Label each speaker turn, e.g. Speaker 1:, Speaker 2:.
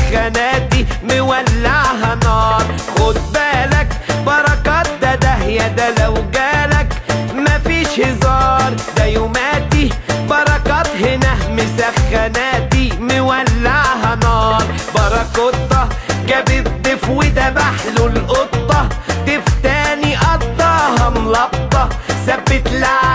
Speaker 1: مسخناتي مولعها نار خد بالك بركات ده داهية ده لو جالك مفيش هزار ده يوماتي بركات هنا مسخناتي مولعها نار باراكوتا جاب الضيف وذبح له القطة تفتاني قطها ملطة ثبت لها